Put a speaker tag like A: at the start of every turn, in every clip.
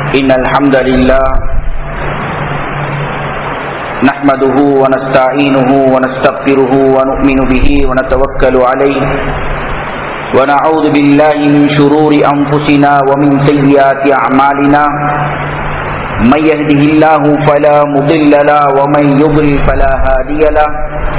A: إن الحمد لله نحمده ونستعينه ونستغفره ونؤمن به ونتوكل عليه ونعوذ بالله من شرور أنفسنا ومن سيئات أعمالنا من يهده الله فلا مضل له ومن يضلل فلا هادي له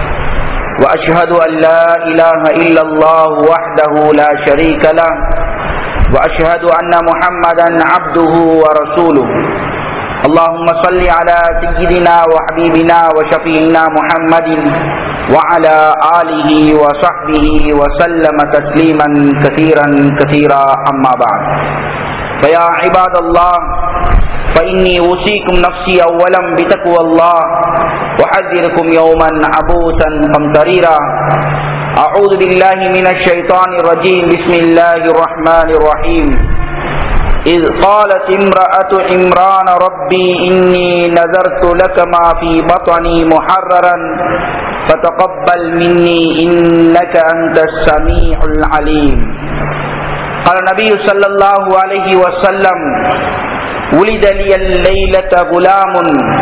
A: وأشهد أن لا إله إلا الله وحده لا شريك له وأشهد أن محمدا عبده ورسوله اللهم صل على سيدنا وحبيبنا وشفيعنا محمد وعلى آله وصحبه وسلم تسليما كثيرا كثيرا أما بعد فيا عباد الله فإني أوصيكم نفسي أولا بتقوى الله وحذركم يوما عبوسا قمطريرا أعوذ بالله من الشيطان الرجيم بسم الله الرحمن الرحيم إذ قالت امرأة عمران ربي إني نذرت لك ما في بطني محررا فتقبل مني إنك أنت السميع العليم قال النبي صلى الله عليه وسلم ولد لي الليلة غلام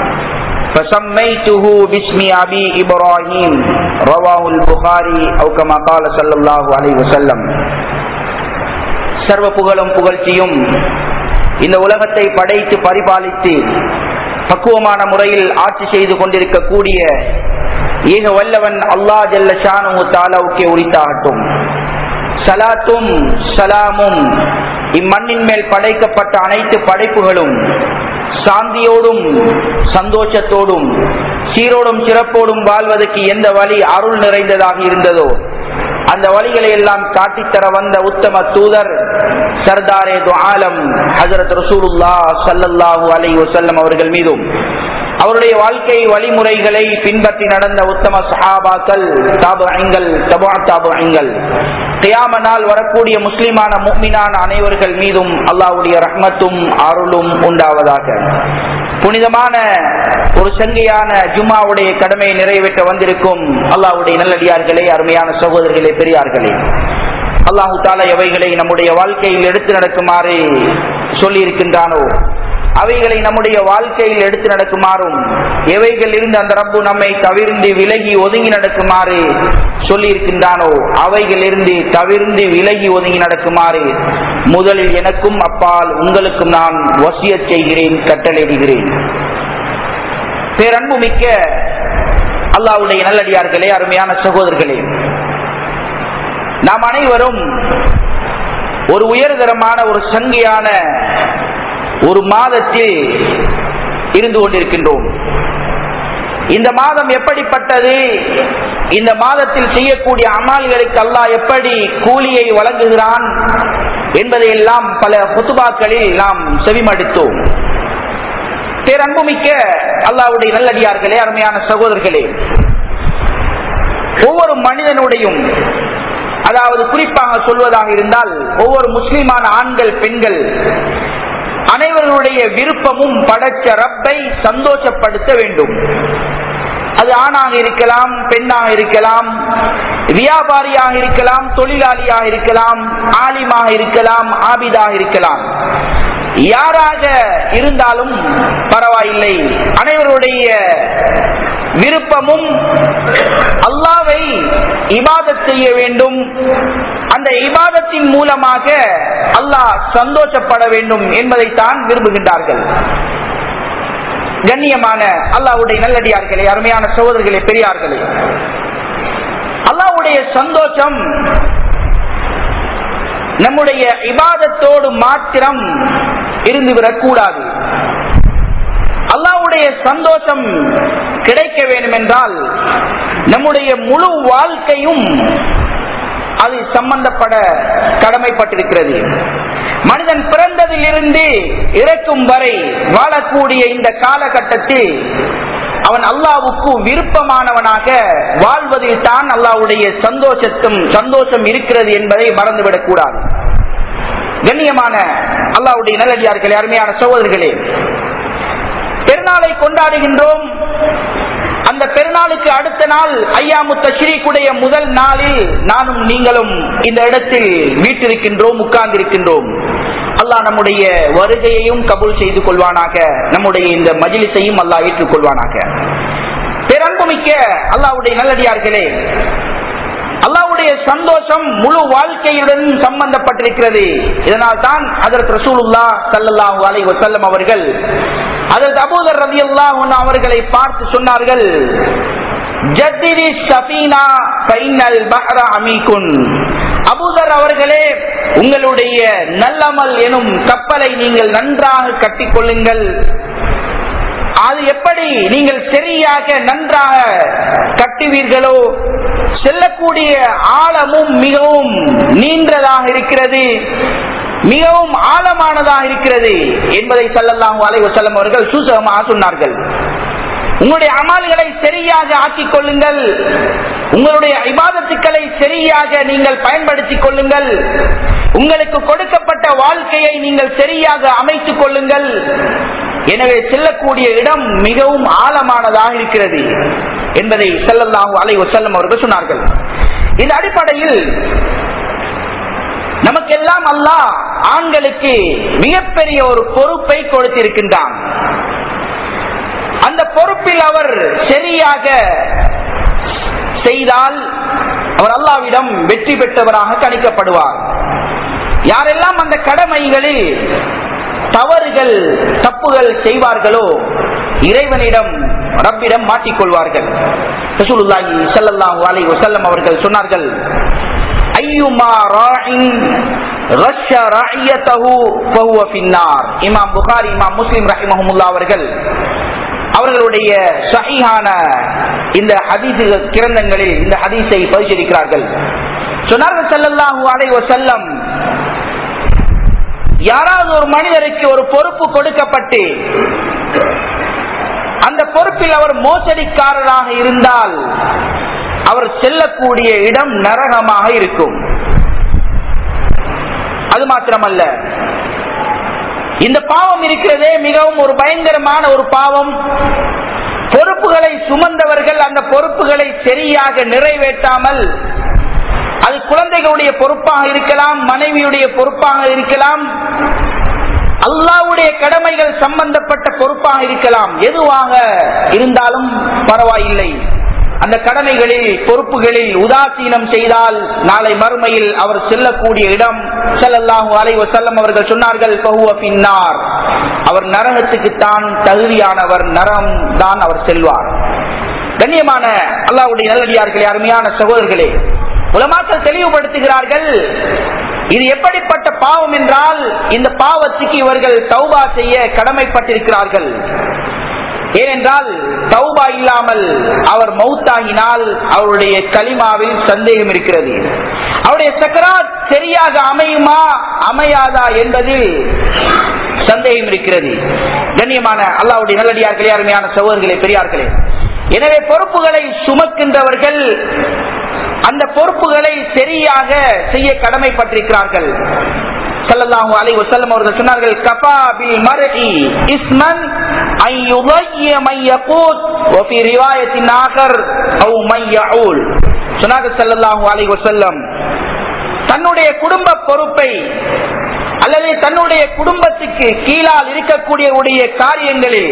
A: فسميته باسم أبي إبراهيم رواه البخاري أو كما قال صلى الله عليه وسلم சர்வ புகழும் புகழ்ச்சியும் இந்த உலகத்தை படைத்து பரிபாலித்து பக்குவமான முறையில் ஆட்சி செய்து கொண்டிருக்கக்கூடிய ஏக வல்லவன் அல்லா ஜல்ல ஷானு தாலாவுக்கே உரித்தாகட்டும் சலாத்தும் சலாமும் இம்மண்ணின் மேல் படைக்கப்பட்ட அனைத்து படைப்புகளும் சாந்தியோடும் சந்தோஷத்தோடும் சீரோடும் சிறப்போடும் வாழ்வதற்கு எந்த வழி அருள் நிறைந்ததாக இருந்ததோ அந்த வழிகளை எல்லாம் காட்டித்தர வந்த உத்தம தூதர் சர்தாரே ஆலம் ஹசரத் ரசூலுல்லா சல்லல்லாஹு அலை வசல்லம் அவர்கள் மீதும் அவருடைய வாழ்க்கை வழிமுறைகளை பின்பற்றி நடந்த உத்தம சஹாபாக்கள் தாபு ஐங்கள் தபா தாபு ஐங்கள் கியாம நாள் வரக்கூடிய முஸ்லிமான முக்மினான அனைவர்கள் மீதும் அல்லாவுடைய ரஹ்மத்தும் அருளும் உண்டாவதாக புனிதமான ஒரு சங்கையான ஜும்மாவுடைய கடமையை நிறைவேற்ற வந்திருக்கும் அல்லாவுடைய நல்லடியார்களே அருமையான சகோதரர்களே பெரியார்களே அல்லாஹு தாலா எவைகளை நம்முடைய வாழ்க்கையில் எடுத்து நடக்குமாறு சொல்லி இருக்கின்றானோ அவைகளை நம்முடைய வாழ்க்கையில் எடுத்து நடக்குமாறும் எவைகள் இருந்து அந்த ரப்பு நம்மை தவிர்ந்து விலகி ஒதுங்கி நடக்குமாறு சொல்லி இருக்கின்றானோ அவைகள் இருந்து தவிர்ந்து விலகி ஒதுங்கி நடக்குமாறு முதலில் எனக்கும் அப்பால் உங்களுக்கும் நான் வசிய செய்கிறேன் கட்டளையிடுகிறேன் பேரன்பு மிக்க அல்லாவுடைய நல்லடியார்களே அருமையான சகோதரர்களே நாம் அனைவரும் ஒரு உயர்தரமான ஒரு சங்கையான ஒரு மாதத்தில் இருந்து கொண்டிருக்கின்றோம் இந்த மாதம் எப்படிப்பட்டது இந்த மாதத்தில் செய்யக்கூடிய அமால்களுக்கு அல்லாஹ் எப்படி கூலியை வழங்குகிறான் என்பதை எல்லாம் பல புத்துபாக்களில் நாம் செவிமடித்தோம் பேரன்புமிக்க அல்லாவுடைய நல்லடியார்களே அருமையான சகோதரர்களே ஒவ்வொரு மனிதனுடையும் அதாவது குறிப்பாக சொல்வதாக இருந்தால் ஒவ்வொரு முஸ்லிமான ஆண்கள் பெண்கள் அனைவர்களுடைய விருப்பமும் படைச்ச ரப்பை சந்தோஷப்படுத்த வேண்டும் அது ஆணாக இருக்கலாம் பெண்ணாக இருக்கலாம் வியாபாரியாக இருக்கலாம் தொழிலாளியாக இருக்கலாம் ஆலிமாக இருக்கலாம் ஆபிதாக இருக்கலாம் யாராக இருந்தாலும் பரவாயில்லை அனைவருடைய விருப்பமும் அல்லாவை இபாதத் செய்ய வேண்டும் அந்த இபாதத்தின் மூலமாக அல்லாஹ் சந்தோஷப்பட வேண்டும் என்பதைத்தான் விரும்புகின்றார்கள் கண்ணியமான அல்லாவுடைய நல்லடியார்களே அருமையான சகோதரர்களே பெரியார்களே அல்லாவுடைய சந்தோஷம் நம்முடைய இபாதத்தோடு மாத்திரம் இருந்துவிடக்கூடாது அல்லாவுடைய சந்தோஷம் கிடைக்க வேண்டும் என்றால் நம்முடைய முழு வாழ்க்கையும் அது சம்பந்தப்பட கடமைப்பட்டிருக்கிறது மனிதன் பிறந்ததிலிருந்து இறக்கும் வரை வாழக்கூடிய இந்த காலகட்டத்தில் அவன் அல்லாவுக்கு விருப்பமானவனாக வாழ்வதில் தான் அல்லாவுடைய சந்தோஷத்தும் சந்தோஷம் இருக்கிறது என்பதை மறந்துவிடக் கூடாது கண்ணியமான அல்லாவுடைய நல்லடியார்களே அருமையான சகோதரர்களே பெருநாளை கொண்டாடுகின்றோம் அந்த பெருநாளுக்கு அடுத்த நாள் ஐயாமு தஷ்ரீக்குடைய முதல் நாளில் நானும் நீங்களும் இந்த இடத்தில் வீட்டிருக்கின்றோம் உட்கார்ந்திருக்கின்றோம் அல்லாஹ் நம்முடைய வருகையையும் கபூல் செய்து கொள்வானாக நம்முடைய இந்த மஜிலிசையும் அல்லாஹ் ஏற்றுக்கொள்வானாக பேரன்புமிக்க அல்லாஹ்வுடைய நல்லடியார்களே அல்லாவுடைய சந்தோஷம் முழு வாழ்க்கையுடன் சம்பந்தப்பட்டிருக்கிறது இதனால் தான் அதற்கு ரசூலுல்லா சல்லல்லாஹு அலை வசல்லம் அவர்கள் அதற்கு அபூதர் ரதி அவர்களை பார்த்து சொன்னார்கள் ஜத்திரி சபீனா பைனல் பஹ்ரா அமீகுன் அபூதர் அவர்களே உங்களுடைய நல்லமல் எனும் கப்பலை நீங்கள் நன்றாக கட்டிக்கொள்ளுங்கள் அது எப்படி நீங்கள் சரியாக நன்றாக கட்டுவீர்களோ செல்லக்கூடிய ஆழமும் மிகவும் நீண்டதாக இருக்கிறது மிகவும் ஆழமானதாக இருக்கிறது என்பதை சல்லல்லாஹு அலைஹி வஸல்லம் அவர்கள் சூசகமாக சொன்னார்கள் உங்களுடைய அமல்களை சரியாக ஆக்கிக் கொள்ளுங்கள் உங்களுடைய இபாதத்துக்களை சரியாக நீங்கள் பயன்படுத்திக் கொள்ளுங்கள் உங்களுக்கு கொடுக்கப்பட்ட வாழ்க்கையை நீங்கள் சரியாக அமைத்துக் கொள்ளுங்கள் எனவே செல்லக்கூடிய இடம் மிகவும் ஆழமானதாக இருக்கிறது என்பதை செல்லல்லாஹு அலை வசல்லம் அவர்கள் சொன்னார்கள் இந்த அடிப்படையில் நமக்கெல்லாம் அல்லாஹ் ஆண்களுக்கு மிகப்பெரிய ஒரு பொறுப்பை கொடுத்திருக்கின்றான் அந்த பொறுப்பில் அவர் சரியாக செய்தால் அவர் அல்லாவிடம் வெற்றி பெற்றவராக கணிக்கப்படுவார் யாரெல்லாம் அந்த கடமைகளில் தவறுகள் தப்புகள் செய்வார்களோ இறைவனிடம் ரப்பிடம் மாட்டிக்கொள்வார்கள் ரசூலுல்லாஹி ஸல்லல்லாஹு அலைஹி வஸல்லம் அவர்கள் சொன்னார்கள் ஐயுமா ராஇன் ரஷ்ஷ ரஅயதஹு ஃபஹுவ ஃபின்னார் இமாம் புகாரி இமாம் முஸ்லிம் ரஹிமஹுல்லாஹ் அவர்கள் அவர்களுடைய சஹீஹான இந்த ஹதீஸ் கிரந்தங்களில் இந்த ஹதீஸை பரிசீலிக்கிறார்கள் சொன்னார்கள் ஸல்லல்லாஹு அலைஹி வஸல்லம் யாராவது ஒரு மனிதருக்கு ஒரு பொறுப்பு கொடுக்கப்பட்டு அந்த பொறுப்பில் அவர் மோசடிக்காரராக இருந்தால் அவர் செல்லக்கூடிய இடம் நரகமாக இருக்கும் அது மாத்திரமல்ல இந்த பாவம் இருக்கிறதே மிகவும் ஒரு பயங்கரமான ஒரு பாவம் பொறுப்புகளை சுமந்தவர்கள் அந்த பொறுப்புகளை சரியாக நிறைவேற்றாமல் அது குழந்தைகளுடைய பொறுப்பாக இருக்கலாம் மனைவியுடைய பொறுப்பாக இருக்கலாம் அல்லாவுடைய கடமைகள் சம்பந்தப்பட்ட பொறுப்பாக இருக்கலாம் எதுவாக இருந்தாலும் பரவாயில்லை அந்த கடமைகளில் பொறுப்புகளில் உதாசீனம் செய்தால் நாளை மறுமையில் அவர் செல்லக்கூடிய இடம் செல்லல்லாஹு அலைவ செல்லம் அவர்கள் சொன்னார்கள் பகுவ பின்னார் அவர் நரகத்துக்கு தான் தகுதியானவர் நரம் தான் அவர் செல்வார் கண்ணியமான அல்லாவுடைய நல்லடியார்களே அருமையான சகோதரர்களே உலமாக்கள் தெளிவுபடுத்துகிறார்கள் இது எப்படிப்பட்ட பாவம் என்றால் இந்த பாவத்துக்கு இவர்கள் தௌபா செய்ய கடமைப்பட்டிருக்கிறார்கள் ஏனென்றால் தௌபா இல்லாமல் அவர் மௌத்தாகினால் அவருடைய களிமாவில் சந்தேகம் இருக்கிறது அவருடைய சக்கராத் சரியாக அமையுமா அமையாதா என்பதில் சந்தேகம் இருக்கிறது கண்ணியமான அல்லாவுடைய நல்லடியார்களே அருமையான சகோதரர்களே பெரியார்களே எனவே பொறுப்புகளை சுமக்கின்றவர்கள் அந்த பொறுப்புகளை சரியாக செய்ய கடமைப்பட்டிருக்கிறார்கள் சல்லல்லாஹு அலைஹி வஸல்லம் அவர்கள் சொன்னார்கள் கஃபா பில் மர்இ இஸ்மன் ஐ யுதைய மன் யகூத் வ ஃபி ரிவாயத்தின் ஆகர் அவ் மன் யஊல் சொன்னார்கள் சல்லல்லாஹு அலைஹி வஸல்லம் தன்னுடைய குடும்ப பொறுப்பை அல்லது தன்னுடைய குடும்பத்துக்கு கீழால் இருக்கக்கூடிய உடைய காரியங்களில்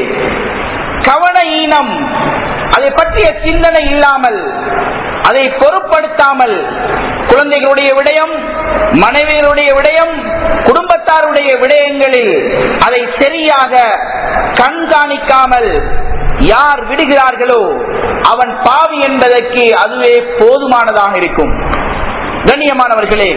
A: கவன ஈனம் அதை பற்றிய சிந்தனை இல்லாமல் அதை பொருட்படுத்தாமல் குழந்தைகளுடைய விடயம் மனைவிகளுடைய விடயம் குடும்பத்தாருடைய விடயங்களில் அதை சரியாக கண்காணிக்காமல் யார் விடுகிறார்களோ அவன் பாவி என்பதற்கு அதுவே போதுமானதாக இருக்கும் கண்ணியமானவர்களே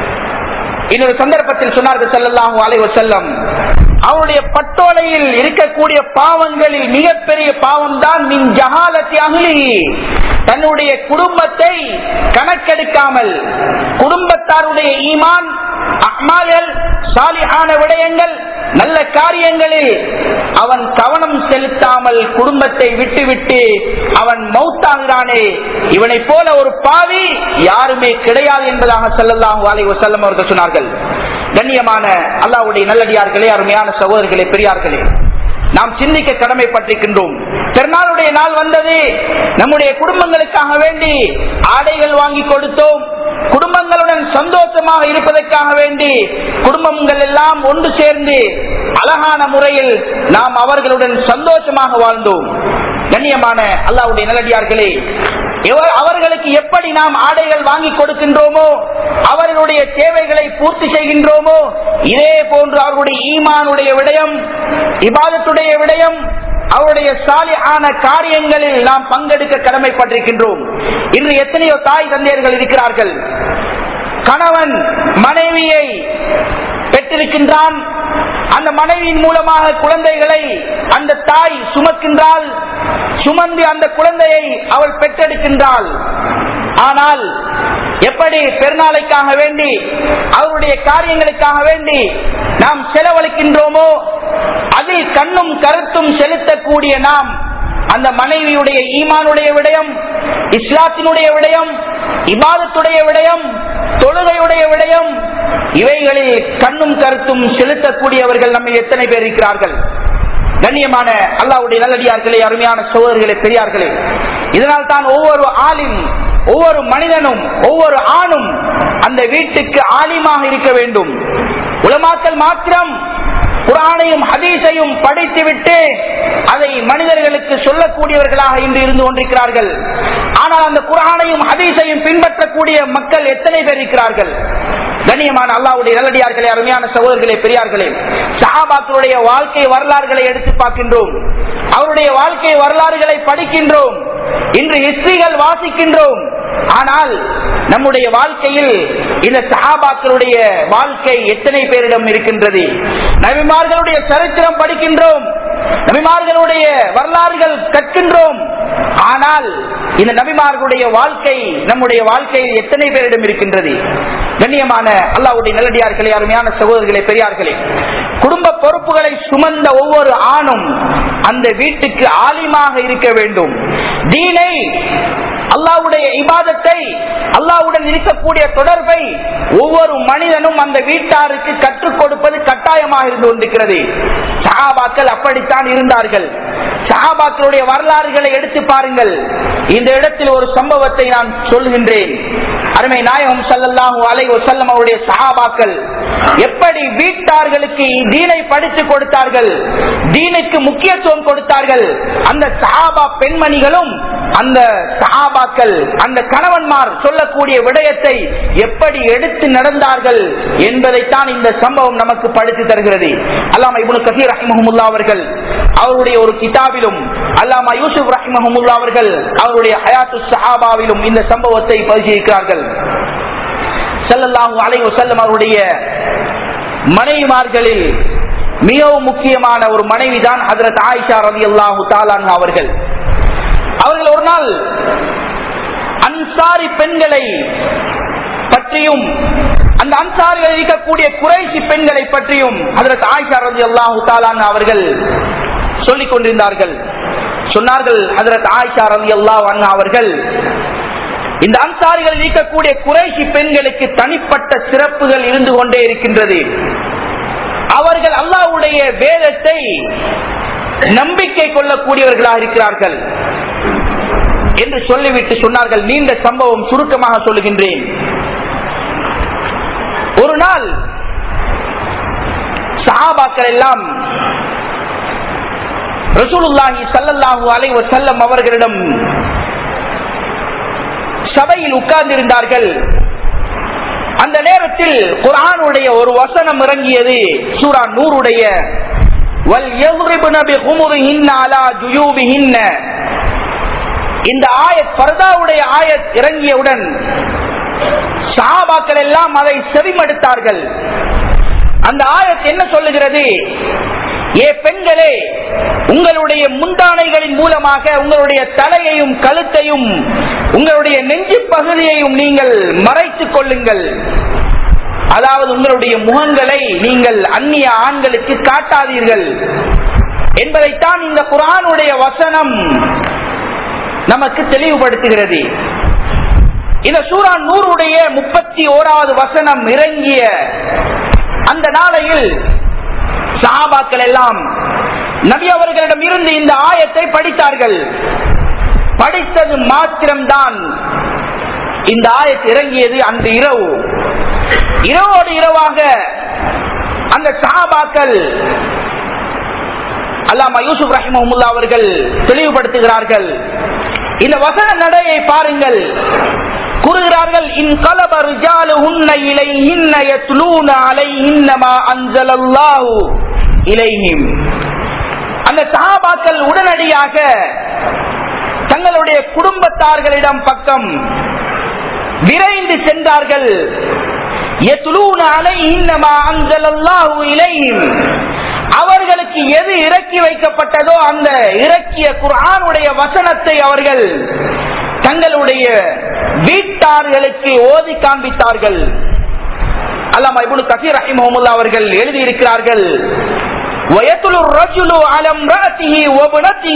A: இன்னொரு சந்தர்ப்பத்தில் சொன்னார்கள் செல்லலாம் அலைவ செல்லம் அவருடைய பட்டோலையில் இருக்கக்கூடிய பாவங்களில் மிகப்பெரிய பாவம் தான் மின் ஜகாலத்தி அகலி தன்னுடைய குடும்பத்தை கணக்கெடுக்காமல் குடும்பத்தாருடைய ஈமான் அஹ்மால்கள் சாலிஹான விடயங்கள் நல்ல காரியங்களில் அவன் கவனம் செலுத்தாமல் குடும்பத்தை விட்டுவிட்டு அவன் மௌத்தாகிறானே இவனை போல ஒரு பாவி யாருமே கிடையாது என்பதாக செல்லலாம் வாலை செல்லம் அவர்கள் சொன்னார்கள் கண்ணியமான அல்லாவுடைய நல்லடியார்களே அருமையான சகோதரர்களே பெரியார்களே நாம் சிந்திக்க கடமைப்பட்டிருக்கின்றோம் பெருநாளுடைய நாள் வந்தது நம்முடைய குடும்பங்களுக்காக வேண்டி ஆடைகள் வாங்கி கொடுத்தோம் குடும்பங்களுடன் சந்தோஷமாக இருப்பதற்காக வேண்டி குடும்பங்கள் எல்லாம் ஒன்று சேர்ந்து அழகான முறையில் நாம் அவர்களுடன் சந்தோஷமாக வாழ்ந்தோம் கண்ணியமான அல்லாவுடைய நல்லடியார்களே எவர்- அவர்களுக்கு எப்படி நாம் ஆடைகள் வாங்கி கொடுக்கின்றோமோ அவர்களுடைய தேவைகளை பூர்த்தி செய்கின்றோமோ இதே போன்று அவர்களுடைய ஈமானுடைய விடயம் இபாதத்துடைய விடயம் அவருடைய சாலியான காரியங்களில் நாம் பங்கெடுக்க கடமைப்பட்டிருக்கின்றோம் இன்று எத்தனையோ தாய் தந்தையர்கள் இருக்கிறார்கள் கணவன் மனைவியை பெற்றிருக்கின்றான் அந்த மனைவியின் மூலமாக குழந்தைகளை அந்த தாய் சுமக்கின்றாள் சுமந்து அந்த குழந்தையை அவள் பெற்றெடுக்கின்றாள் ஆனால் எப்படி பெருநாளைக்காக வேண்டி அவருடைய காரியங்களுக்காக வேண்டி நாம் செலவழிக்கின்றோமோ அதில் கண்ணும் கருத்தும் செலுத்தக்கூடிய நாம் அந்த மனைவியுடைய ஈமானுடைய விடயம் இஸ்லாத்தினுடைய விடயம் இபாதத்துடைய விடயம் தொழுகையுடைய விடயம் இவைகளில் கண்ணும் கருத்தும் செலுத்தக்கூடியவர்கள் நம்ம எத்தனை பேர் இருக்கிறார்கள் கண்ணியமான அல்லாவுடைய நல்லடியார்களே அருமையான சோதர்களே பெரியார்களே இதனால் தான் ஒவ்வொரு ஆளின் ஒவ்வொரு மனிதனும் ஒவ்வொரு ஆணும் அந்த வீட்டுக்கு ஆலிமாக இருக்க வேண்டும் உலமாக்கல் மாத்திரம் குரானையும் ஹதீஸையும் படித்துவிட்டு அதை மனிதர்களுக்கு சொல்லக்கூடியவர்களாக இன்று இருந்து கொண்டிருக்கிறார்கள் ஆனால் அந்த குரானையும் ஹதீஸையும் பின்பற்றக்கூடிய மக்கள் எத்தனை பேர் இருக்கிறார்கள் கண்ணியமான அல்லாவுடைய நல்லடியார்களே அருமையான சகோதரர்களே பெரியார்களே சஹாபாக்களுடைய வாழ்க்கை வரலாறுகளை எடுத்து பார்க்கின்றோம் அவருடைய வாழ்க்கை வரலாறுகளை படிக்கின்றோம் இன்று ஹிஸ்டரிகள் வாசிக்கின்றோம் ஆனால் நம்முடைய வாழ்க்கையில் இந்த சஹாபாக்களுடைய வாழ்க்கை எத்தனை பேரிடம் இருக்கின்றது நபிமார்களுடைய சரித்திரம் படிக்கின்றோம் நபிமார்களுடைய வரலாறுகள் கற்கின்றோம் ஆனால் இந்த நபிமார்களுடைய வாழ்க்கை நம்முடைய வாழ்க்கையில் எத்தனை பேரிடம் இருக்கின்றது கண்ணியமான அல்லாவுடைய நல்லடியார்களே அருமையான சகோதரர்களே பெரியார்களே குடும்ப பொறுப்புகளை சுமந்த ஒவ்வொரு ஆணும் அந்த வீட்டுக்கு ஆலிமாக இருக்க வேண்டும் தீனை அல்லாவுடைய இபாதத்தை அல்லாவுடன் இருக்கக்கூடிய தொடர்பை ஒவ்வொரு மனிதனும் அந்த வீட்டாருக்கு கற்றுக் கொடுப்பது கட்டாயமாக இருந்து கொண்டிருக்கிறது சஹாபாக்கள் அப்படித்தான் இருந்தார்கள் சஹாபாக்களுடைய வரலாறுகளை எடுத்து பாருங்கள் இந்த இடத்தில் ஒரு சம்பவத்தை நான் சொல்கின்றேன் அருமை நாயகம் சல்லல்லாஹு அலை வசல்லம் அவருடைய சஹாபாக்கள் எப்படி வீட்டார்களுக்கு தீனை படித்து கொடுத்தார்கள் தீனுக்கு முக்கியத்துவம் கொடுத்தார்கள் அந்த சஹாபா பெண்மணிகளும் அந்த சஹாபாக்கள் அந்த கணவன்மார் சொல்லக்கூடிய விடயத்தை எப்படி எடுத்து நடந்தார்கள் என்பதைத்தான் இந்த சம்பவம் நமக்கு படித்து தருகிறது அல்லாம இபுனு கசீர் ரஹிமஹமுல்லா அவர்கள் அவருடைய ஒரு கிதாபிலும் அல்லாமா யூசுப் ரஹிமஹமுல்லா அவர்கள் அவருடைய ஹயாத்து சஹாபாவிலும் இந்த சம்பவத்தை பரிசீலிக்கிறார்கள் செல்லல்லாஹு அலைவு செல்லம் அவருடைய மனைவிமார்களில் மிகவும் முக்கியமான ஒரு மனைவிதான் ஹதரத் ஆயிஷா ரவி அல்லாஹு தாலான் அவர்கள் அவர்கள் ஒரு நாள் அன்சாரி பெண்களை பற்றியும் அந்த அன்சாரிகள் இருக்கக்கூடிய குறைசி பெண்களை பற்றியும் அதற்கு ஆயிஷா ரதி அல்லாஹு தாலான் அவர்கள் சொல்லிக் கொண்டிருந்தார்கள் சொன்னார்கள் அதற்கு ஆயிஷா ரதி அல்லாஹ் அண்ணா அவர்கள் இந்த அன்சாரிகள் இருக்கக்கூடிய குறைசி பெண்களுக்கு தனிப்பட்ட சிறப்புகள் இருந்து கொண்டே இருக்கின்றது அவர்கள் அல்லாவுடைய வேதத்தை நம்பிக்கை கொள்ளக்கூடியவர்களாக இருக்கிறார்கள் என்று சொல்லிவிட்டு சொன்னார்கள் நீண்ட சம்பவம் சுருக்கமாக சொல்லுகின்றேன் ஒரு நாள் சஹாபாக்கள் எல்லாம் ரசூலுல்லாஹி சல்லல்லாஹு அலைஹி வஸல்லம் அவர்களிடம் சபையில் உட்கார்ந்திருந்தார்கள் அந்த நேரத்தில் குரானுடைய ஒரு வசனம் இறங்கியது சூரா நூறுடைய வல் யضربن بخمرهن على جيوبهن இந்த ஆயத் பர்தாவுடைய ஆயத் இறங்கியவுடன் சஹாபாக்கள் எல்லாம் அதை செவிமடுத்தார்கள் அந்த ஆயத் என்ன சொல்லுகிறது ஏ பெண்களே உங்களுடைய முந்தானைகளின் மூலமாக உங்களுடைய தலையையும் கழுத்தையும் உங்களுடைய நெஞ்சு பகுதியையும் நீங்கள் மறைத்துக் கொள்ளுங்கள் அதாவது உங்களுடைய முகங்களை நீங்கள் அந்நிய ஆண்களுக்கு காட்டாதீர்கள் என்பதைத்தான் இந்த குரானுடைய வசனம் நமக்கு தெளிவுபடுத்துகிறது இந்த சூரா நூறுடைய முப்பத்தி ஓராவது வசனம் இறங்கிய அந்த நாளையில் சஹாபாக்கள் எல்லாம் நபி அவர்களிடம் இருந்து இந்த ஆயத்தை படித்தார்கள் படித்தது மாத்திரம்தான் இந்த ஆயத்து இறங்கியது அந்த இரவு இரவோடு இரவாக அந்த சஹாபாக்கள் அல்லாமா யூசுப் ரஹிமமுல்லா அவர்கள் தெளிவுபடுத்துகிறார்கள் இந்த வசன நடையை பாருங்கள் கூறுகிறார்கள் இன் கலப ரிஜாலு உன்ன இலை இன்ன யத்லூன அலை இன்னமா அன்சலல்லாஹு இலைஹிம் அந்த சஹாபாக்கள் உடனடியாக தங்களுடைய குடும்பத்தார்களிடம் பக்கம் விரைந்து சென்றார்கள் யத்லூன அலை இன்னமா அன்சலல்லாஹு இலைஹிம் அவர்களுக்கு எது இறக்கி வைக்கப்பட்டதோ அந்த இறக்கிய குர்ஆனுடைய வசனத்தை அவர்கள் தங்களுடைய வீட்டார்களுக்கு ஓதி காண்பித்தார்கள் அல்லாமா இப்னு கசீர் ரஹிமஹுல்லாஹ் அவர்கள் எழுதியிருக்கிறார்கள் ويتلو الرجل على امرأته وابنته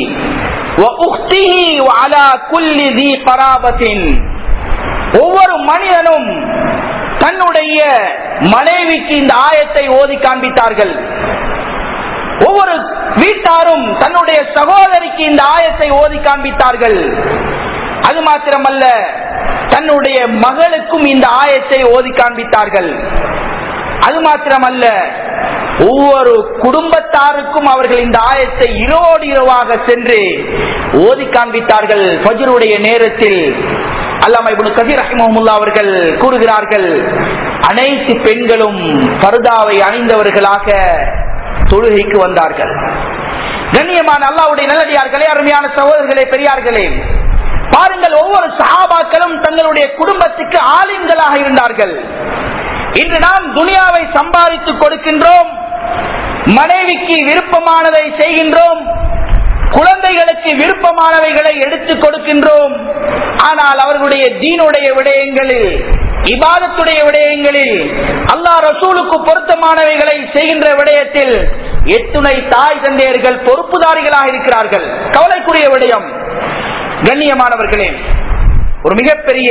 A: وأخته وعلى كل ذي قرابة ஒவ்வொரு மனிதனும் தன்னுடைய மனைவிக்கு இந்த ஆயத்தை ஓதி காண்பித்தார்கள் ஒவ்வொரு வீட்டாரும் தன்னுடைய சகோதரிக்கு இந்த ஆயத்தை ஓதி காண்பித்தார்கள் அது மாத்திரமல்ல தன்னுடைய மகளுக்கும் இந்த ஆயத்தை ஓதி காண்பித்தார்கள் அது மாத்திரமல்ல ஒவ்வொரு குடும்பத்தாருக்கும் அவர்கள் இந்த ஆயத்தை இரவோடு இரவாக சென்று ஓதி காண்பித்தார்கள் ஃபஜ்ருடைய நேரத்தில் அல்லாம இப்னு கதீர் ரஹிமஹுல்லா அவர்கள் கூறுகிறார்கள் அனைத்து பெண்களும் பர்தாவை அணிந்தவர்களாக தொழுகைக்கு வந்தார்கள் கண்ணியமான அல்லாவுடைய நல்லடியார்களே அருமையான சகோதரர்களே பெரியார்களே பாருங்கள் ஒவ்வொரு சஹாபாக்களும் தங்களுடைய குடும்பத்துக்கு ஆலிம்களாக இருந்தார்கள் இன்று நாம் துனியாவை சம்பாதித்து கொடுக்கின்றோம் மனைவிக்கு விருப்பமானதை செய்கின்றோம் குழந்தைகளுக்கு விருப்பமானவைகளை எடுத்துக் கொடுக்கின்றோம் ஆனால் அவர்களுடைய தீனுடைய விடயங்களில் இபாதத்துடைய விடயங்களில் அல்லாஹ் ரசூலுக்கு பொருத்தமானவைகளை செய்கின்ற விடயத்தில் எத்துணை தாய் தந்தையர்கள் பொறுப்புதாரிகளாக இருக்கிறார்கள் கவலைக்குரிய விடயம் கண்ணியமானவர்களே ஒரு மிகப்பெரிய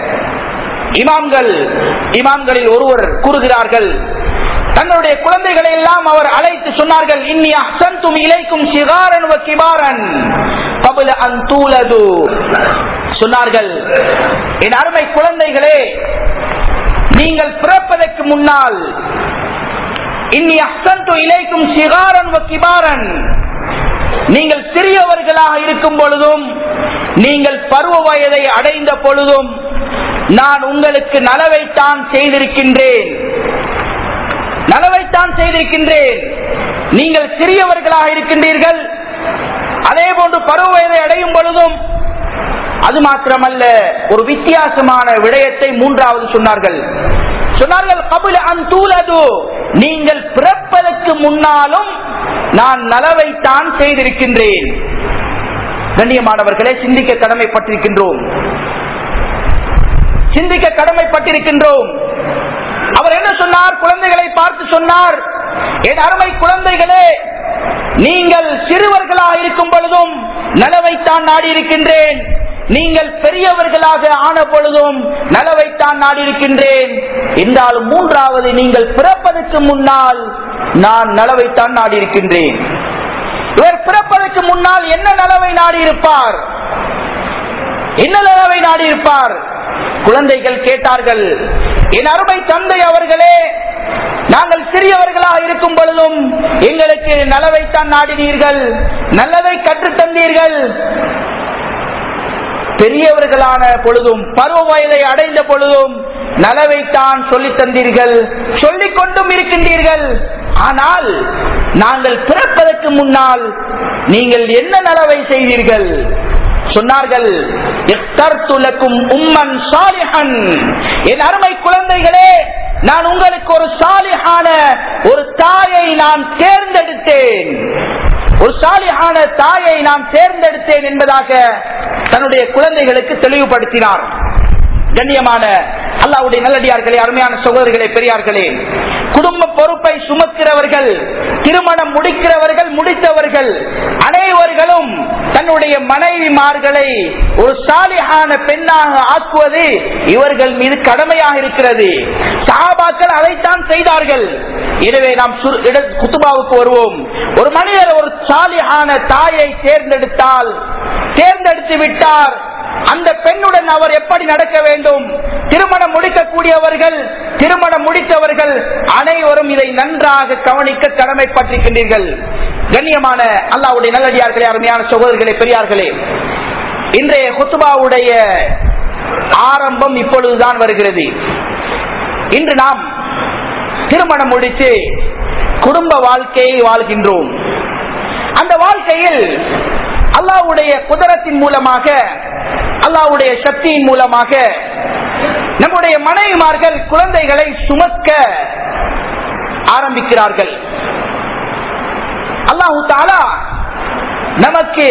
A: இமாம்கள் இமாம்களில் ஒருவர் கூறுகிறார்கள் தங்களுடைய குழந்தைகளை எல்லாம் அவர் அழைத்து சொன்னார்கள் இன்னி அசந்தும் இலைக்கும் சிகாரன் கிபாரன் கபுல அந்தூலது சொன்னார்கள் என் அருமை குழந்தைகளே நீங்கள் பிறப்பதற்கு முன்னால் இன்னி அசந்து இலைக்கும் சிகாரன் கிபாரன் நீங்கள் சிறியவர்களாக இருக்கும் பொழுதும் நீங்கள் பருவ வயதை அடைந்த பொழுதும் நான் உங்களுக்கு நலவைத்தான் செய்திருக்கின்றேன் நலவைத்தான் செய்திருக்கின்றேன் நீங்கள் சிறியவர்களாக இருக்கின்றீர்கள் அதே போன்று பருவ வயதை அடையும் பொழுதும் அது மாத்திரமல்ல ஒரு வித்தியாசமான விடயத்தை மூன்றாவது சொன்னார்கள் சொன்னார்கள் கபுல அந்தூலது நீங்கள் பிறப்பதற்கு முன்னாலும் நான் நலவைத்தான் செய்திருக்கின்றேன் கண்ணியமானவர்களே சிந்திக்க கடமைப்பட்டிருக்கின்றோம் சிந்திக்க கடமைப்பட்டிருக்கின்றோம் அவர் என்ன சொன்னார் குழந்தைகளை பார்த்து சொன்னார் என் அருமை குழந்தைகளே நீங்கள் சிறுவர்களாக இருக்கும் பொழுதும் நலவைத்தான் நாடி இருக்கின்றேன் நீங்கள் பெரியவர்களாக ஆன பொழுதும் நலவைத்தான் நாடி இருக்கின்றேன் என்றாலும் மூன்றாவது நீங்கள் பிறப்பதற்கு முன்னால் நான் நலவைத்தான் நாடி இருக்கின்றேன் இவர் பிறப்பதற்கு முன்னால் என்ன நலவை நாடி இருப்பார் என்ன நலவை நாடி இருப்பார் குழந்தைகள் கேட்டார்கள் என் அருமை தந்தை அவர்களே நாங்கள் சிறியவர்களாக இருக்கும் பொழுதும் எங்களுக்கு நலவைத்தான் நாடினீர்கள் நல்லதை கற்றுத்தந்தீர்கள் பெரியவர்களான பொழுதும் பருவ வயதை அடைந்த பொழுதும் நலவைத்தான் சொல்லித் தந்தீர்கள் சொல்லிக் கொண்டும் இருக்கின்றீர்கள் ஆனால் நாங்கள் பிறப்பதற்கு முன்னால் நீங்கள் என்ன நலவை செய்தீர்கள் சொன்னார்கள் உம்மன் சாலிஹன் என் அருமை குழந்தைகளே நான் உங்களுக்கு ஒரு சாலிஹான ஒரு தாயை நான் தேர்ந்தெடுத்தேன் ஒரு சாலிஹான தாயை நான் தேர்ந்தெடுத்தேன் என்பதாக தன்னுடைய குழந்தைகளுக்கு தெளிவுபடுத்தினார் கண்ணியமான அல்லாவுடைய நல்லடியார்களே அருமையான சகோதரர்களே பெரியார்களே குடும்ப பொறுப்பை சுமக்கிறவர்கள் திருமணம் முடிக்கிறவர்கள் முடித்தவர்கள் அனைவர்களும் தன்னுடைய மனைவிமார்களை ஒரு சாலியான பெண்ணாக ஆக்குவது இவர்கள் மீது கடமையாக இருக்கிறது சாபாக்கள் அதைத்தான் செய்தார்கள் எனவே நாம் குத்துபாவுக்கு வருவோம் ஒரு மனிதர் ஒரு சாலியான தாயை தேர்ந்தெடுத்தால் தேர்ந்தெடுத்து விட்டார் அந்த பெண்ணுடன் அவர் எப்படி நடக்க வேண்டும் திருமணம் முடிக்கக்கூடியவர்கள் திருமணம் முடித்தவர்கள் அனைவரும் இதை நன்றாக கவனிக்க கடமைப்பட்டிருக்கின்றீர்கள் கண்ணியமான அல்லாவுடைய நல்லடியார்களே அருமையான சகோதரர்களே பெரியார்களே இன்றைய குத்துபாவுடைய ஆரம்பம் இப்பொழுதுதான் வருகிறது இன்று நாம் திருமணம் முடித்து குடும்ப வாழ்க்கையை வாழ்கின்றோம் அந்த வாழ்க்கையில் அல்லாவுடைய குதிரத்தின் மூலமாக அல்லாவுடைய சக்தியின் மூலமாக நம்முடைய மனைவிமார்கள் குழந்தைகளை சுமக்க ஆரம்பிக்கிறார்கள் அல்லாஹு தாலா நமக்கு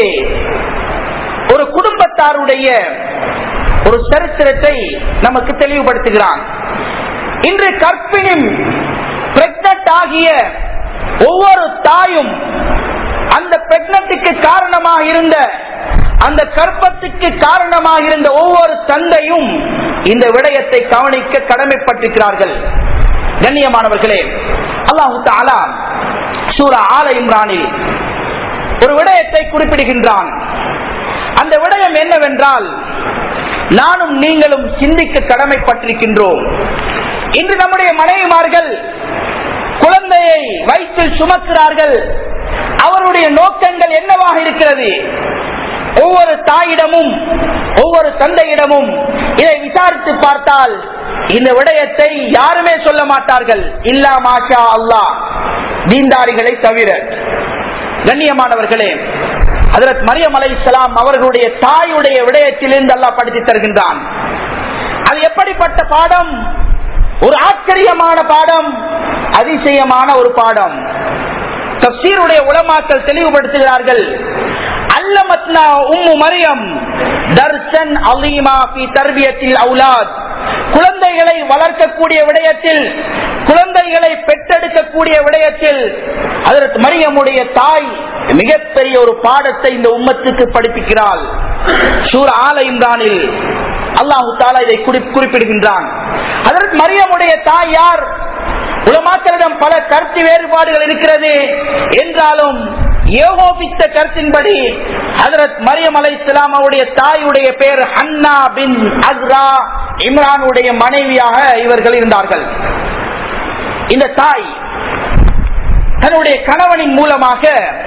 A: ஒரு குடும்பத்தாருடைய ஒரு சரித்திரத்தை நமக்கு தெளிவுபடுத்துகிறான் இன்று கற்பிணி பிரெக்னட் ஆகிய ஒவ்வொரு தாயும் அந்த பிரெக்னட்டுக்கு காரணமாக இருந்த அந்த கற்பத்துக்கு காரணமாக இருந்த ஒவ்வொரு தந்தையும் இந்த விடயத்தை கவனிக்க கடமைப்பட்டிருக்கிறார்கள் கண்ணியமானவர்களே அல்லாஹு தாலா சூரா ஆல இம்ரானில் ஒரு விடயத்தை குறிப்பிடுகின்றான் அந்த விடயம் என்னவென்றால் நானும் நீங்களும் சிந்திக்க கடமைப்பட்டிருக்கின்றோம் இன்று நம்முடைய மனைவிமார்கள் குழந்தையை வயிற்றில் சுமக்கிறார்கள் அவருடைய நோக்கங்கள் என்னவாக இருக்கிறது ஒவ்வொரு தாயிடமும் ஒவ்வொரு தந்தையிடமும் இதை விசாரித்து பார்த்தால் இந்த விடயத்தை யாருமே சொல்ல மாட்டார்கள் இல்லா மாஷா அல்லா தீண்டாரிகளை தவிர கண்ணியமானவர்களே அதற்கு மரியம் அலை இஸ்லாம் அவர்களுடைய தாயுடைய விடயத்திலிருந்து அல்லா படித்து தருகின்றான் அது எப்படிப்பட்ட பாடம் ஒரு ஆச்சரியமான பாடம் அதிசயமான ஒரு பாடம் தப்சீருடைய உலமாக்கள் தெளிவுபடுத்துகிறார்கள் அல்லமத்னா உம்மு மரியம் தர்சன் அலீமா பி தர்பியத்தில் அவுலாத் குழந்தைகளை வளர்க்கக்கூடிய விடயத்தில் குழந்தைகளை பெற்றெடுக்கக்கூடிய விடயத்தில் அதற்கு மரியமுடைய தாய் மிகப்பெரிய ஒரு பாடத்தை இந்த உம்மத்துக்கு படிப்பிக்கிறாள் சூர் ஆல இம்ரானில் அல்லாஹு தாலா இதை குறிப்பிடுகின்றான் அதற்கு மரியமுடைய தாய் யார் உலமாக்களிடம் பல கருத்து வேறுபாடுகள் இருக்கிறது என்றாலும் ஏகோபித்த கருத்தின்படி ஹதரத் மரியம் அலை இஸ்லாம் அவருடைய தாயுடைய பேர் ஹன்னா பின் அஸ்ரா இம்ரானுடைய மனைவியாக இவர்கள் இருந்தார்கள் இந்த தாய் தன்னுடைய கணவனின் மூலமாக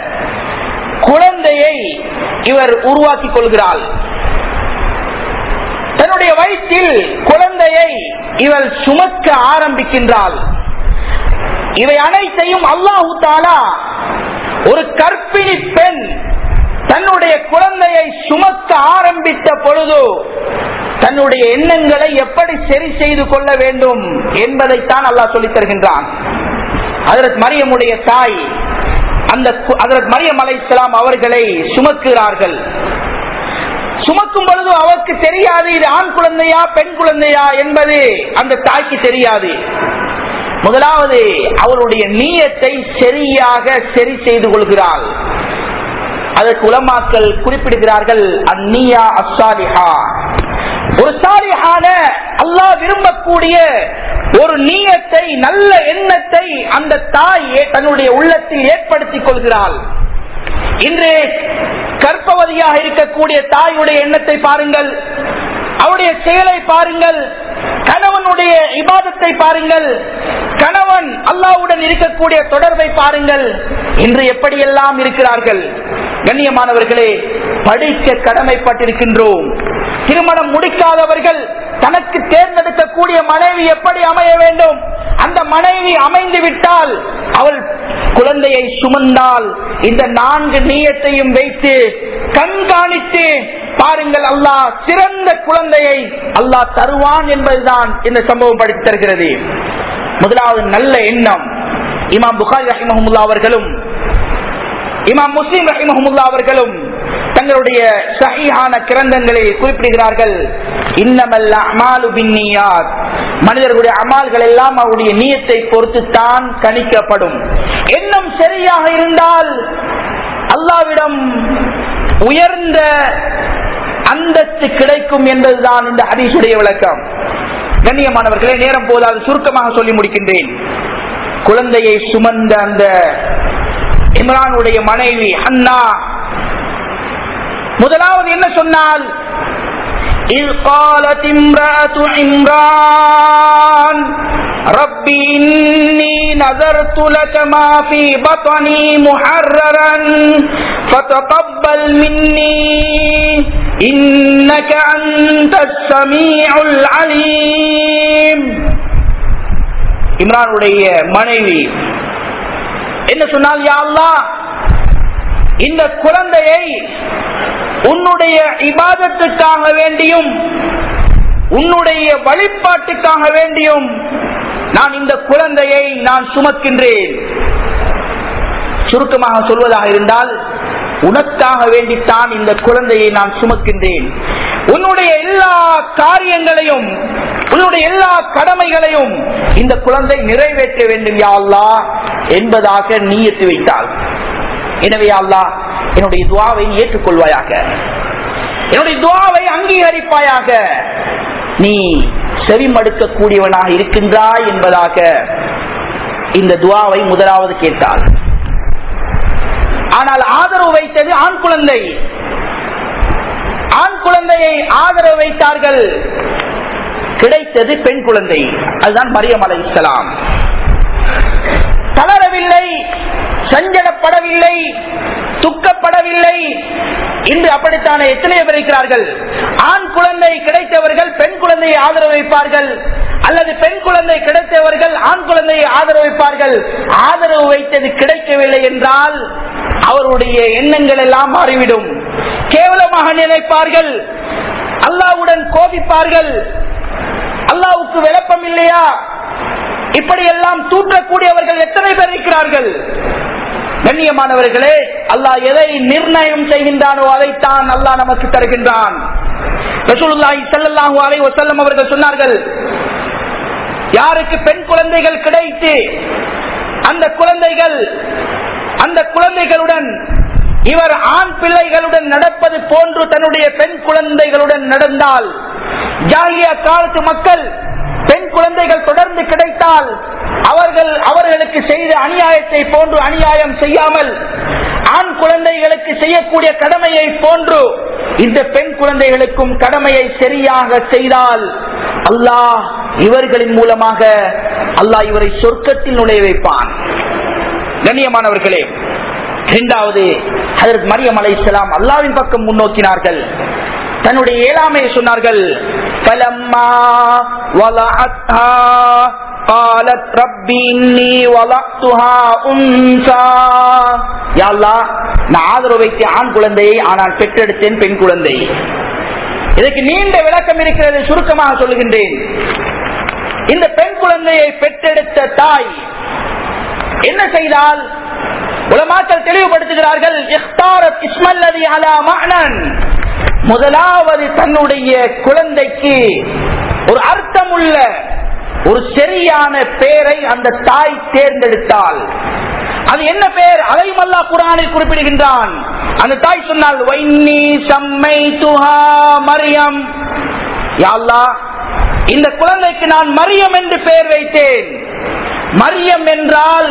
A: குழந்தையை இவர் உருவாக்கி கொள்கிறாள் தன்னுடைய வயிற்றில் குழந்தையை இவள் சுமக்க ஆரம்பிக்கின்றாள் இவை அனைத்தையும் அல்லாஹு தாலா ஒரு கற்பிணி பெண் தன்னுடைய குழந்தையை சுமக்க ஆரம்பித்த பொழுது தன்னுடைய எண்ணங்களை எப்படி சரி செய்து கொள்ள வேண்டும் என்பதைத்தான் அல்லாஹ் சொல்லித் தருகின்றான் அதற்கு மரியமுடைய தாய் அந்த அதற்கு மரியம் அலை இஸ்லாம் அவர்களை சுமக்கிறார்கள் சுமக்கும் பொழுது அவருக்கு தெரியாது இது ஆண் குழந்தையா பெண் குழந்தையா என்பது அந்த தாய்க்கு தெரியாது முதலாவது அவருடைய நீயத்தை சரியாக சரி செய்து கொள்கிறாள் அதற்கு உலமாக்கள் குறிப்பிடுகிறார்கள் அந்நியா அசாலிஹா ஒரு சாலிஹான அல்லாஹ் விரும்பக்கூடிய ஒரு நீயத்தை நல்ல எண்ணத்தை அந்த தாய் தன்னுடைய உள்ளத்தில் ஏற்படுத்திக் கொள்கிறாள் இன்று கற்பவதியாக இருக்கக்கூடிய தாயுடைய எண்ணத்தை பாருங்கள் அவருடைய செயலை பாருங்கள் கணவனுடைய இபாதத்தை பாருங்கள் கணவன் அல்லாவுடன் இருக்கக்கூடிய தொடர்பை பாருங்கள் இன்று எப்படியெல்லாம் இருக்கிறார்கள் கண்ணியமானவர்களே படிக்க கடமைப்பட்டிருக்கின்றோம் திருமணம் முடிக்காதவர்கள் தனக்கு தேர்ந்தெடுக்கக்கூடிய மனைவி எப்படி அமைய வேண்டும் அந்த மனைவி அமைந்து விட்டால் அவள் குழந்தையை சுமந்தால் இந்த நான்கு நீயத்தையும் வைத்து கண்காணித்து பாருங்கள் அல்லாஹ் சிறந்த குழந்தையை அல்லாஹ் தருவான் என்பதுதான் இந்த சம்பவம் படித்து தருகிறது முதலாவது நல்ல எண்ணம் இமாம் புகாரி ரஹிமஹமுல்லா அவர்களும் இமாம் முஸ்லீம் ரஹிமஹமுல்லா அவர்களும் தங்களுடைய சகியான கிரந்தங்களில் குறிப்பிடுகிறார்கள் இன்னமல்ல அமாலு பின்னியாத் மனிதர்களுடைய அமால்கள் எல்லாம் அவருடைய நீயத்தை பொறுத்து தான் கணிக்கப்படும் எண்ணம் சரியாக இருந்தால் அல்லாவிடம் உயர்ந்த அந்தஸ்து கிடைக்கும் என்பதுதான் இந்த ஹதீசுடைய விளக்கம் கண்ணியமானவர்களே நேரம் போதாது சுருக்கமாக சொல்லி முடிக்கின்றேன் குழந்தையை சுமந்த அந்த இம்ரானுடைய மனைவி அண்ணா முதலாவது என்ன சொன்னால் إذ قالت امرأة عمران رب إني نذرت لك ما في بطني محررا فتقبل مني إنك أنت السميع العليم இம்ரானுடைய மனைவி என்ன சொன்னால் யா அல்லாஹ் இந்த குழந்தையை உன்னுடைய இபாதத்துக்காக வேண்டியும் உன்னுடைய வழிபாட்டுக்காக வேண்டியும் நான் இந்த குழந்தையை நான் சுமக்கின்றேன் சுருக்கமாக சொல்வதாக இருந்தால் உனக்காக வேண்டித்தான் இந்த குழந்தையை நான் சுமக்கின்றேன் உன்னுடைய எல்லா காரியங்களையும் உன்னுடைய எல்லா கடமைகளையும் இந்த குழந்தை நிறைவேற்ற வேண்டும் யா அல்லாஹ் என்பதாக நீயத்து வைத்தாள் எனவே அல்லாஹ் என்னுடைய துவாவை நீ ஏற்றுக்கொள்வாயாக என்னுடைய துவாவை அங்கீகரிப்பாயாக நீ செவிமடுக்க கூடியவனாக இருக்கின்றாய் என்பதாக இந்த துவாவை முதலாவது கேட்டாள் ஆனால் ஆதரவு வைத்தது ஆண் குழந்தை ஆண் குழந்தையை ஆதரவு வைத்தார்கள் கிடைத்தது பெண் குழந்தை அதுதான் மரியம் அலை இஸ்லாம் தளரவில்லை சஞ்சலப்படவில்லை துக்கப்படவில்லை இன்று அப்படித்தானே எத்தனையோ பேர் இருக்கிறார்கள் ஆண் குழந்தை கிடைத்தவர்கள் பெண் குழந்தையை ஆதரவு வைப்பார்கள் அல்லது பெண் குழந்தை கிடைத்தவர்கள் ஆண் குழந்தையை ஆதரவு வைப்பார்கள் ஆதரவு வைத்தது கிடைக்கவில்லை என்றால் அவருடைய எண்ணங்கள் எல்லாம் மாறிவிடும் கேவலமாக நினைப்பார்கள் அல்லாவுடன் கோபிப்பார்கள் அல்லாவுக்கு விளப்பம் இல்லையா இப்படி எல்லாம் தூற்றக்கூடியவர்கள் எத்தனை பேர் இருக்கிறார்கள் கண்ணியமானவர்களே அல்லாஹ் எதை நிர்ணயம் செய்கின்றானோ அதைத்தான் அல்லாஹ் நமக்கு தருகின்றான் ரசூலுல்லாஹி ஸல்லல்லாஹு அலைஹி வஸல்லம் அவர்கள் சொன்னார்கள் யாருக்கு பெண் குழந்தைகள் கிடைத்து அந்த குழந்தைகள் அந்த குழந்தைகளுடன் இவர் ஆண் பிள்ளைகளுடன் நடப்பது போன்று தன்னுடைய பெண் குழந்தைகளுடன் நடந்தால் ஜாகிய காலத்து மக்கள் பெண் குழந்தைகள் தொடர்ந்து கிடைத்தால் அவர்கள் அவர்களுக்கு செய்த அநியாயத்தை போன்று அநியாயம் செய்யாமல் ஆண் குழந்தைகளுக்கு செய்யக்கூடிய கடமையை போன்று இந்த பெண் குழந்தைகளுக்கும் கடமையை சரியாக செய்தால் அல்லாஹ் இவர்களின் மூலமாக அல்லாஹ் இவரை சொர்க்கத்தில் நுழைய வைப்பான் கண்ணியமானவர்களே இரண்டாவது அதற்கு மரியம் அலை இஸ்லாம் அல்லாவின் பக்கம் முன்னோக்கினார்கள் தன்னுடைய ஏழாமையை சொன்னார்கள் பலம்மா வலஅத்ஹா قالت رب إني وضعتها أنثى يا الله நான் ஆதரவு வைத்த ஆண் குழந்தையை ஆனால் பெற்றெடுத்தேன் பெண் குழந்தை இதற்கு நீண்ட விளக்கம் இருக்கிறது சுருக்கமாக சொல்லுகின்றேன் இந்த பெண் குழந்தையை பெற்றெடுத்த தாய் என்ன செய்தால் உலமாக்கள் தெளிவுபடுத்துகிறார்கள் இஃப்தாரத் இஸ்மல்லதி அலா மஅனன் முதலாவது தன்னுடைய குழந்தைக்கு ஒரு அர்த்தமுள்ள ஒரு சரியான பெயரை அந்த தாய் தேர்ந்தெடுத்தாள் அது என்ன பெயர் அதையும் அல்லா குரானில் குறிப்பிடுகின்றான் அந்த தாய் சொன்னால் வைன்னி சம்மை துஹா மரியம் யாழ்லா இந்த குழந்தைக்கு நான் மரியம் என்று பெயர் வைத்தேன் மரியம் என்றால்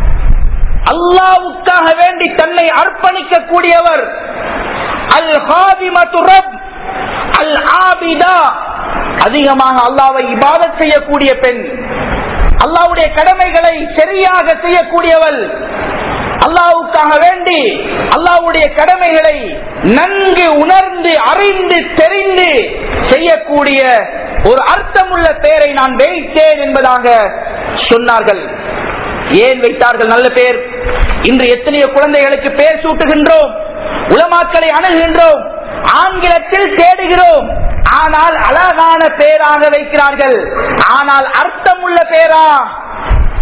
A: அல்லாவுக்காக வேண்டி தன்னை அர்ப்பணிக்க கூடியவர் அல் ஹாதிமத்து ரப் அல் ஆபிதா அதிகமாக அல்லாவை இபாதத் செய்யக்கூடிய பெண் அல்லாவுடைய கடமைகளை சரியாக செய்யக்கூடியவள் அல்லாவுக்காக வேண்டி அல்லாவுடைய கடமைகளை நன்கு உணர்ந்து அறிந்து தெரிந்து செய்யக்கூடிய ஒரு அர்த்தமுள்ள பெயரை நான் வைத்தேன் என்பதாக சொன்னார்கள் ஏன் வைத்தார்கள் நல்ல பேர் இன்று எத்தனையோ குழந்தைகளுக்கு பெயர் சூட்டுகின்றோம் உலமாக்களை அணுகுகின்றோம் ஆங்கிலத்தில் தேடுகிறோம் ஆனால் அழகான பேராக வைக்கிறார்கள் ஆனால் அர்த்தமுள்ள பேரா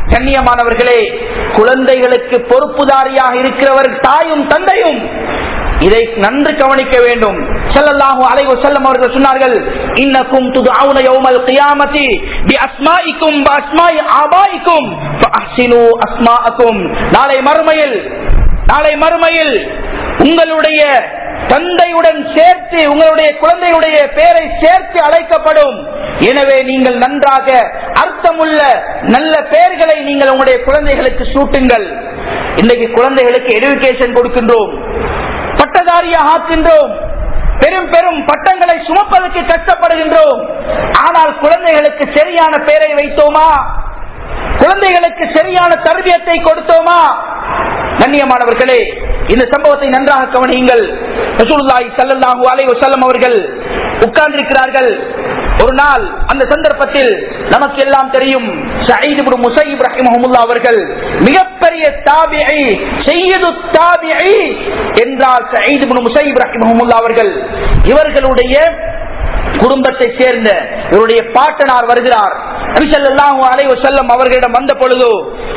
A: கண்ணியமானவர்களே குழந்தைகளுக்கு பொறுப்புதாரியாக இருக்கிறவர் தாயும் தந்தையும் இதை நன்கு கவனிக்க வேண்டும் ஸல்லல்லாஹு அலைஹி வஸல்லம் அவர்கள் சொன்னார்கள் இன்னக்கும் துதுஊன யௌமல் கியாமத்தி பி அஸ்மாஇக்கும் வ அஸ்மாஇ ஆபாயிக்கும் ஃபஅஹ்சினு அஸ்மாஅக்கும் நாளை மறுமையில் நாளை மறுமையில் உங்களுடைய தந்தையுடன் சேர்த்து உங்களுடைய குழந்தையுடைய பெயரை சேர்த்து அழைக்கப்படும் எனவே நீங்கள் நன்றாக அர்த்தமுள்ள நல்ல பெயர்களை நீங்கள் உங்களுடைய குழந்தைகளுக்கு சூட்டுங்கள் இன்னைக்கு குழந்தைகளுக்கு எடுக்கேஷன் கொடுக்கின்றோம் பட்டதாரியாக ஆக்கின்றோம் பெரும் பெரும் பட்டங்களை சுமப்பதற்கு கஷ்டப்படுகின்றோம் ஆனால் குழந்தைகளுக்கு சரியான பெயரை வைத்தோமா குழந்தைகளுக்கு சரியான தர்பியத்தை கொடுத்தோமா கண்ணியமானவர்களே இந்த சம்பவத்தை நன்றாக கவனியுங்கள் ரசூலுல்லாஹி ஸல்லல்லாஹு அலைஹி வஸல்லம் அவர்கள் உட்கார்ந்திருக்கிறார்கள் ஒரு நாள் அந்த சந்தர்ப்பத்தில் நமக்கு எல்லாம் தெரியும் சயீத் இப்னு முஸைப் ரஹிமஹுல்லாஹ் அவர்கள் மிகப்பெரிய தாபிஈ சையது தாபிஈ என்றால் சயீத் இப்னு முஸைப் ரஹிமஹுல்லாஹ் அவர்கள் இவர்களுடைய குடும்பத்தை சேர்ந்த இவருடைய பாட்டனார் வருகிறார் நபிசல்லாஹு அலைஹி வஸல்லம் அவர்களிடம் வந்த பொழுது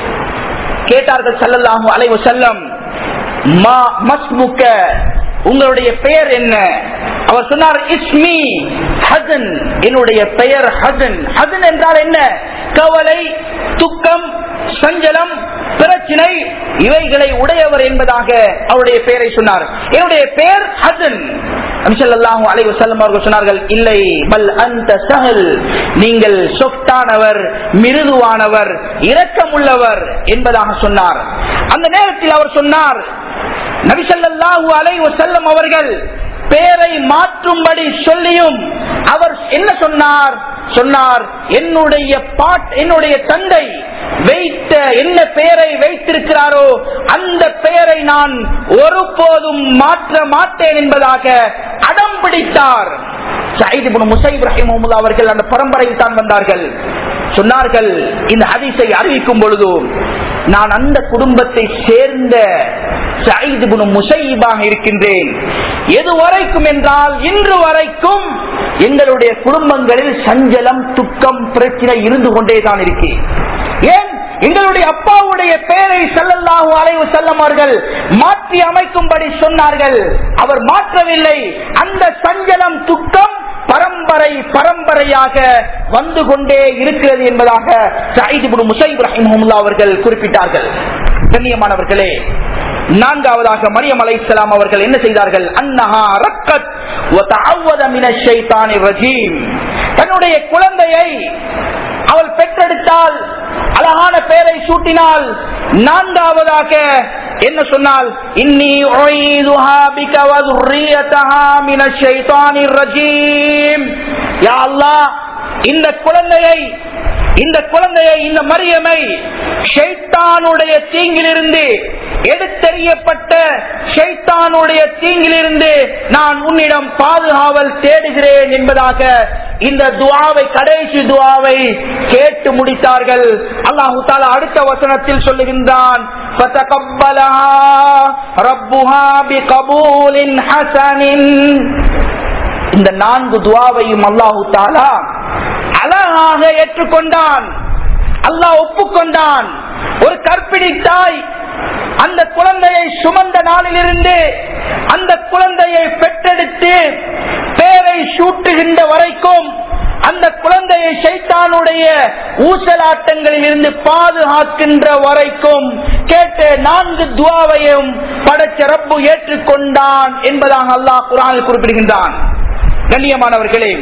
A: கேட்டார்கள் சல்லல்லாஹு அலைஹி வஸல்லம் மா மஸ்முக்க உங்களுடைய பெயர் என்ன அவர் சொன்னார் இஸ்மி ஹசன் என்னுடைய பெயர் ஹசன் ஹசன் என்றால் என்ன கவலை துக்கம் சஞ்சலம் பிரச்சனை இவைகளை உடையவர் என்பதாக அவருடைய பெயரை சொன்னார் என்னுடைய பெயர் ஹசன் அம்சல்லாஹு அலைஹி வஸல்லம் அவர்கள் சொன்னார்கள் இல்லை பல் அந்த சஹல் நீங்கள் சொஃப்டானவர் மிருதுவானவர் இரக்கமுள்ளவர் என்பதாக சொன்னார் அந்த நேரத்தில் அவர் சொன்னார் நபிசல்லாஹு அலைஹி வஸல்லம் அவர்கள் பெயரை மாற்றும்படி சொல்லியும் அவர் என்ன சொன்னார் சொன்னார் என்னுடைய பாட் என்னுடைய தந்தை வைத்த என்ன பெயரை வைத்திருக்கிறாரோ அந்த பெயரை நான் ஒருபோதும் மாற்ற மாட்டேன் என்பதாக அடம் பிடித்தார் சயீத் இப்னு முஸைப் ரஹிமஹுல்லாஹ் அவர்கள் அந்த பரம்பரையில் தான் வந்தார்கள் சொன்னார்கள் இந்த ஹதீஸை அறிவிக்கும் பொழுது நான் அந்த குடும்பத்தை சேர்ந்த சயீத் இப்னு முஸைபாக இருக்கின்றேன் எது வரைக்கும் என்றால் இன்று வரைக்கும் எங்களுடைய குடும்பங்களில் சஞ்சலம் துக்கம் பிரச்சனை இருந்து கொண்டே தான் இருக்கு ஏன் எங்களுடைய அப்பாவுடைய பெயரை செல்லல்லாஹு அலைவு செல்லமார்கள் மாற்றி அமைக்கும்படி சொன்னார்கள் அவர் மாற்றவில்லை அந்த சஞ்சலம் துக்கம் பரம்பரை பரம்பரையாக வந்து கொண்டே இருக்கிறது என்பதாக சயீத் முசைப் ரஹிமஹுல்லா அவர்கள் குறிப்பிட்டார்கள் கண்ணியமானவர்களே நான்காவதாக மரியம் அலைஹிஸ்ஸலாம் அவர்கள் என்ன செய்தார்கள் அன்னஹா ரக்கத் வதஅவத மினஷ் ஷைத்தானிர் ரஜீம் தன்னுடைய குழந்தையை அவள் பெற்றெடுத்தால் அழகான பெயரை சூட்டினால் நான்காவதாக என்ன சொன்னால் இன்னி உஈதுஹா பிக வ ذُرِّيَّتَهَا مِنَ الشَّيْطَانِ الرَّجِيمِ யா அல்லாஹ் இந்த குழந்தையை இந்த குழந்தையை இந்த மரியமை ஷைத்தானுடைய தீங்கிலிருந்து எடுத்தெறியப்பட்ட ஷைத்தானுடைய தீங்கிலிருந்து நான் உன்னிடம் பாதுகாவல் தேடுகிறேன் என்பதாக இந்த துவாவை கடைசி துவாவை கேட்டு முடித்தார்கள் அல்லாஹு தாலா அடுத்த வசனத்தில் சொல்லுகின்றான் فَتَقَبَّلَهَا رَبُّهَا بِقَبُولٍ حَسَنٍ இந்த நான்கு துவாவையும் அல்லாஹு தாலா அழகாக ஏற்றுக்கொண்டான் அல்லாஹ் ஒப்புக்கொண்டான் ஒரு கற்பிணி தாய் அந்த குழந்தையை சுமந்த நாளிலிருந்து அந்த குழந்தையை பெற்றெடுத்து பேரை சூட்டுகின்ற வரைக்கும் அந்த குழந்தையை சைத்தானுடைய ஊசலாட்டங்களில் இருந்து பாதுகாக்கின்ற வரைக்கும் கேட்ட நான்கு துவாவையும் படைச்ச ரப்பு ஏற்றுக்கொண்டான் என்பதாக அல்லாஹ் குரானில் குறிப்பிடுகின்றான் கண்ணியமானவர்களே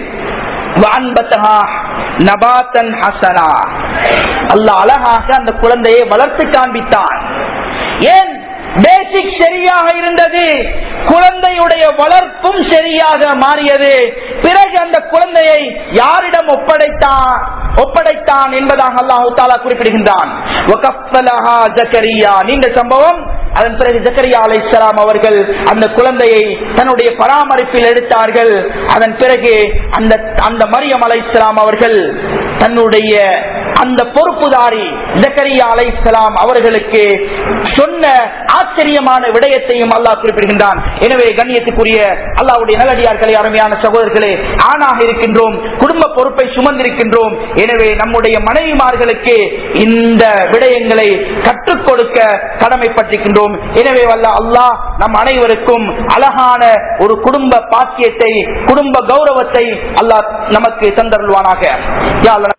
A: நபாத்தன் ஹசனா அல்லாஹ் அழகாக அந்த குழந்தையை வளர்த்து காண்பித்தான் ஏன் பேசிக் சரியாக இருந்தது குழந்தையுடைய வளர்ப்பும் சரியாக மாறியது பிறகு அந்த குழந்தையை யாரிடம் ஒப்படைத்தான் ஒப்படைத்தான் என்பதாக அல்லாஹு தாலா குறிப்பிடுகின்றான் நீண்ட சம்பவம் அதன் பிறகு ஜக்கரியா அலை அவர்கள் அந்த குழந்தையை தன்னுடைய பராமரிப்பில் எடுத்தார்கள் அதன் பிறகு அந்த அந்த மரியம் அலை அவர்கள் தன்னுடைய அந்த பொறுப்புதாரி ஜக்கரியா அலைஹிஸ்ஸலாம் அவர்களுக்கு சொன்ன ஆச்சரியமான விடயத்தையும் அல்லாஹ் குறிப்பிடுகின்றான் எனவே கண்ணியத்துக்குரிய அல்லாஹ்வுடைய நல்லடியார்களே அருமையான சகோதரர்களே ஆணாக இருக்கின்றோம் குடும்ப பொறுப்பை சுமந்திருக்கின்றோம் எனவே நம்முடைய மனைவிமார்களுக்கு இந்த விடயங்களை கற்றுக் கொடுக்க கடமைப்பட்டிருக்கின்றோம் எனவே வல்ல அல்லாஹ் நம் அனைவருக்கும் அழகான ஒரு குடும்ப பாக்கியத்தை குடும்ப கௌரவத்தை அல்லாஹ் நமக்கு தந்தருள்வானாக யா அல்லாஹ்